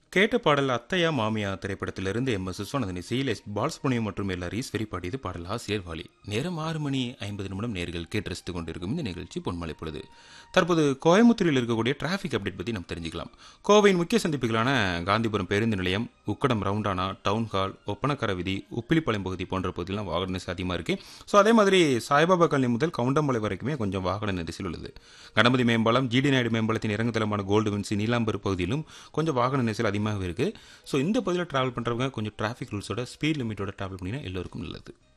கேட்ட பாடல் அத்தையா மாமியா திரைப்படத்திலிருந்து எம் எஸ் விஸ்வநாதன் இசையில் எஸ் பாலசுப்ரமணியம் மற்றும் எல் ஹரீஸ்வரி பாடியது பாடல் ஆசிரியர் வாலி நேரம் ஆறு மணி ஐம்பது நிமிடம் நேர்கள் கேட்டு ரசித்துக் கொண்டிருக்கும் இந்த நிகழ்ச்சி பொன்மலை பொழுது தற்போது கோயம்புத்தூரில் இருக்கக்கூடிய டிராஃபிக் அப்டேட் பற்றி நம்ம தெரிஞ்சுக்கலாம் கோவையின் முக்கிய சந்திப்புகளான காந்திபுரம் பேருந்து நிலையம் உக்கடம் ரவுண்டானா டவுன் ஹால் ஒப்பனக்கர விதி உப்பிலிப்பாளையம் பகுதி போன்ற பகுதியெல்லாம் வாகன நெரிசல் அதிகமாக இருக்குது ஸோ அதே மாதிரி சாய்பாபா காலனி முதல் கவுண்டம்பாளையம் வரைக்குமே கொஞ்சம் வாகன நெரிசல் உள்ளது கணபதி மேம்பாலம் ஜிடி நாயுடு மேம்பாலத்தின் இறங்குதளமான கோல்டு வின்சி நீலாம்பர் பகுதியிலும் கொஞ்சம் வாகன நெரிசல் அதிகமாகவே இருக்குது ஸோ இந்த பகுதியில் ட்ராவல் பண்ணுறவங்க கொஞ்சம் டிராஃபிக் ரூல்ஸோட ஸ்பீட் லிமிட்டோட ட்ராவல் பண்ணினா எல்லோருக்கும் நல்லது